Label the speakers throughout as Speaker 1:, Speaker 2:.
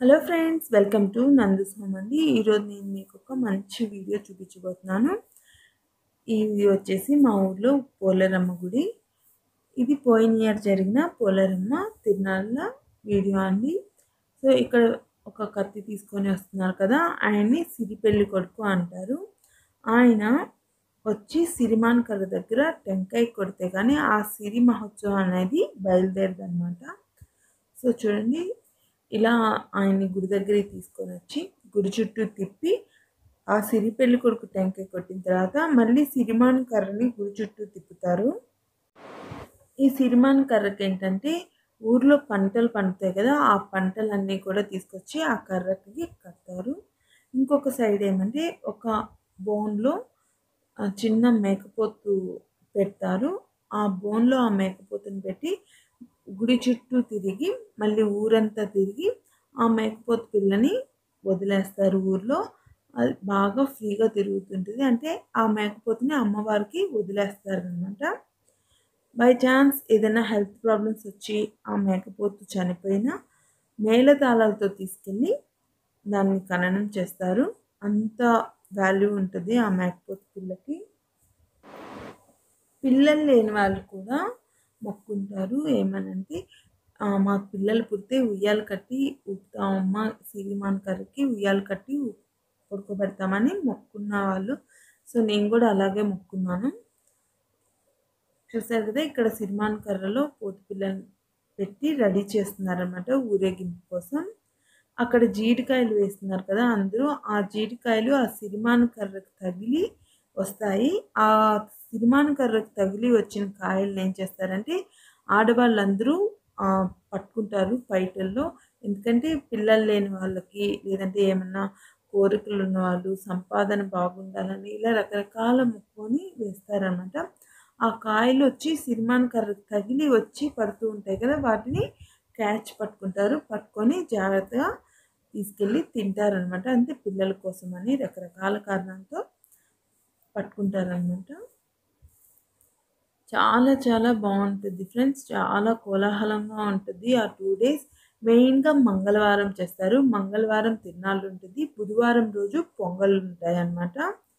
Speaker 1: hello friends welcome to Nandu's home అండి ఈరోజు నేను మీకు ఒక మంచి వీడియో చూపించబోతున్నాను ఇది వచ్చేసి మా ఊర్లో పోలేరమ్మ గుడి ఇది పోయిన ఇయర్ జరిగిన పోలేరమ్మ తిరునాళ్ళ వీడియో అండి సో ఇక్కడ ఒక కత్తి తీసుకొని వస్తున్నారు కదా ఆయన్ని సిరిపెల్లి కొడుకు అంటారు ఆయన వచ్చి సిరిమాన్ కర్ర దగ్గర టెంకాయ కొడితే కానీ ఆ సిరి మహోత్సవం అనేది బయలుదేరదనమాట సో చూడండి ఇలా ఆయన్ని గుడి దగ్గరికి తీసుకొని వచ్చి గుడి చుట్టూ తిప్పి ఆ సిరి పెళ్లి కొడుకు టెంకాయ కొట్టిన తర్వాత మళ్ళీ సిరిమాన్ కర్రని గుడి చుట్టూ తిప్పుతారు ఈ సిరిమాన్ కర్రకి ఏంటంటే ఊర్లో పంటలు పండుతాయి కదా ఆ పంటలన్నీ కూడా తీసుకొచ్చి ఆ కర్రకి కడతారు ఇంకొక సైడ్ ఏమంటే ఒక బోన్లో చిన్న మేకపోతు పెడతారు ఆ బోన్లో ఆ మేకపోతుని పెట్టి గుడి చుట్టూ తిరిగి మళ్ళీ ఊరంతా తిరిగి ఆ మేకపోతు పిల్లని వదిలేస్తారు ఊర్లో అది బాగా ఫ్రీగా తిరుగుతుంటుంది అంటే ఆ మేకపోతుని అమ్మవారికి వదిలేస్తారు అనమాట బై ఛాన్స్ ఏదైనా హెల్త్ ప్రాబ్లమ్స్ వచ్చి ఆ మేకపోతు చనిపోయినా మేళతాళాలతో తీసుకెళ్ళి దాన్ని ఖననం చేస్తారు అంత వాల్యూ ఉంటుంది ఆ మేకపోతు పిల్లకి పిల్లలు లేని వాళ్ళు కూడా మొక్కుంటారు ఏమనంటే మాకు పిల్లలు పుడితే ఉయ్యాలు కట్టి ఊపుతామమ్మ సిరిమాన్ కర్రకి ఉయ్యాలు కట్టి పడుకోబెడతామని మొక్కున్న వాళ్ళు సో నేను కూడా అలాగే మొక్కున్నాను చూసారు కదా ఇక్కడ సిరిమాన్ కర్రలో పోతు పిల్లలు పెట్టి రెడీ చేస్తున్నారనమాట ఊరేగింపు కోసం అక్కడ జీడికాయలు వేస్తున్నారు కదా అందరూ ఆ జీడికాయలు ఆ సిరిమాన్ కర్రకు తగిలి వస్తాయి ఆ సిరిమాన్ కర్రకు తగిలి వచ్చిన కాయలను ఏం చేస్తారంటే ఆడవాళ్ళందరూ పట్టుకుంటారు పైటల్లో ఎందుకంటే పిల్లలు లేని వాళ్ళకి లేదంటే ఏమన్నా కోరికలు ఉన్న వాళ్ళు సంపాదన బాగుండాలని ఇలా రకరకాల మొక్కుని వేస్తారనమాట ఆ కాయలు వచ్చి సిరిమాన్ కర్రకు తగిలి వచ్చి పడుతూ ఉంటాయి కదా వాటిని క్యాచ్ పట్టుకుంటారు పట్టుకొని జాగ్రత్తగా తీసుకెళ్ళి తింటారనమాట అంతే పిల్లల కోసం అని రకరకాల కారణాలతో పట్టుకుంటారనమాట చాలా చాలా బాగుంటుంది ఫ్రెండ్స్ చాలా కోలాహలంగా ఉంటుంది ఆ టూ డేస్ మెయిన్గా మంగళవారం చేస్తారు మంగళవారం తిరునాళ్ళు ఉంటుంది బుధవారం రోజు పొంగల్ ఉంటాయి అన్నమాట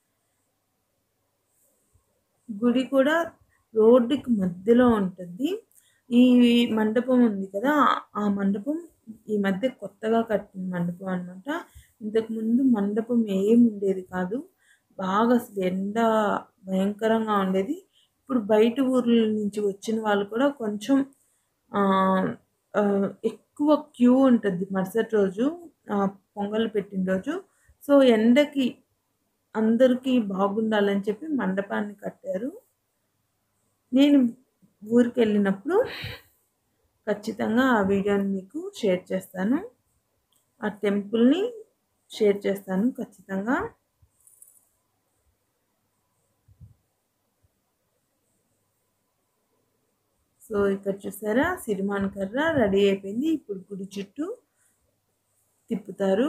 Speaker 1: గుడి కూడా రోడ్డుకి మధ్యలో ఉంటుంది ఈ మండపం ఉంది కదా ఆ మండపం ఈ మధ్య కొత్తగా కట్టిన మండపం అనమాట ఇంతకుముందు మండపం ఏం ఉండేది కాదు బాగా అసలు ఎండ భయంకరంగా ఉండేది ఇప్పుడు బయట ఊర్ల నుంచి వచ్చిన వాళ్ళు కూడా కొంచెం ఎక్కువ క్యూ ఉంటుంది మరుసటి రోజు పొంగల్ పెట్టిన రోజు సో ఎండకి అందరికీ బాగుండాలని చెప్పి మండపాన్ని కట్టారు నేను ఊరికి వెళ్ళినప్పుడు ఖచ్చితంగా ఆ వీడియోని మీకు షేర్ చేస్తాను ఆ టెంపుల్ని షేర్ చేస్తాను ఖచ్చితంగా సో ఇక్కడ చూసారా సిరిమాన్ కర్ర రెడీ అయిపోయింది ఇప్పుడు గుడి చుట్టూ తిప్పుతారు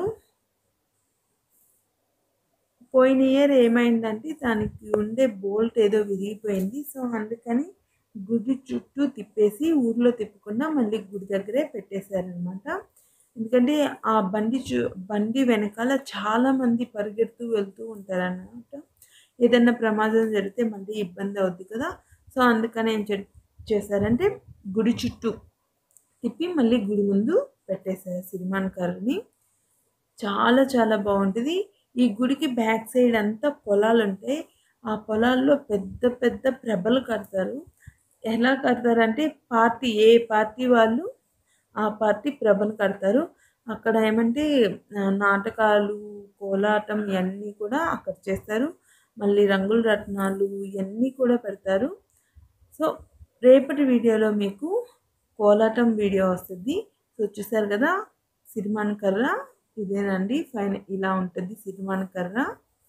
Speaker 1: పోయిన ఇయర్ ఏమైందంటే దానికి ఉండే బోల్ట్ ఏదో విరిగిపోయింది సో అందుకని గుడి చుట్టూ తిప్పేసి ఊర్లో తిప్పకుండా మళ్ళీ గుడి దగ్గరే పెట్టేశారనమాట ఎందుకంటే ఆ బండి చూ బండి వెనకాల చాలామంది పరిగెడుతూ వెళ్తూ ఉంటారన్నమాట ఏదన్నా ప్రమాదం జరిగితే మళ్ళీ ఇబ్బంది అవుద్ది కదా సో అందుకని ఏం చేశారంటే గుడి చుట్టూ తిప్పి మళ్ళీ గుడి ముందు పెట్టేశారు సిరిమాన్ కర్రని చాలా చాలా బాగుంటుంది ఈ గుడికి బ్యాక్ సైడ్ అంతా పొలాలు ఉంటాయి ఆ పొలాల్లో పెద్ద పెద్ద ప్రభలు కడతారు ఎలా కడతారంటే పార్టీ ఏ పార్టీ వాళ్ళు ఆ పార్టీ ప్రభను కడతారు అక్కడ ఏమంటే నాటకాలు కోలాటం ఇవన్నీ కూడా అక్కడ చేస్తారు మళ్ళీ రంగుల రత్నాలు ఇవన్నీ కూడా పెడతారు సో రేపటి వీడియోలో మీకు కోలాటం వీడియో వస్తుంది సో చూసారు కదా సిరిమాన్ కర్ర ఇదేనండి ఫైన్ ఇలా ఉంటుంది సిరిమాన్ కర్ర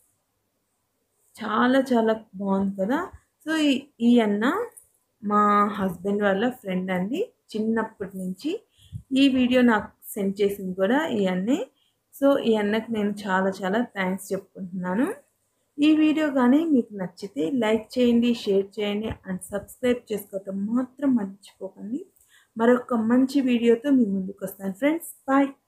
Speaker 1: చాలా చాలా బాగుంది కదా సో ఈ అన్న మా హస్బెండ్ వాళ్ళ ఫ్రెండ్ అండి చిన్నప్పటి నుంచి ఈ వీడియో నాకు సెండ్ చేసింది కూడా ఈ అన్నే సో ఈ అన్నకు నేను చాలా చాలా థ్యాంక్స్ చెప్పుకుంటున్నాను ఈ వీడియో కానీ మీకు నచ్చితే లైక్ చేయండి షేర్ చేయండి అండ్ సబ్స్క్రైబ్ చేసుకోవటం మాత్రం మర్చిపోకండి మరొక మంచి వీడియోతో మీ ముందుకు వస్తాను ఫ్రెండ్స్ బాయ్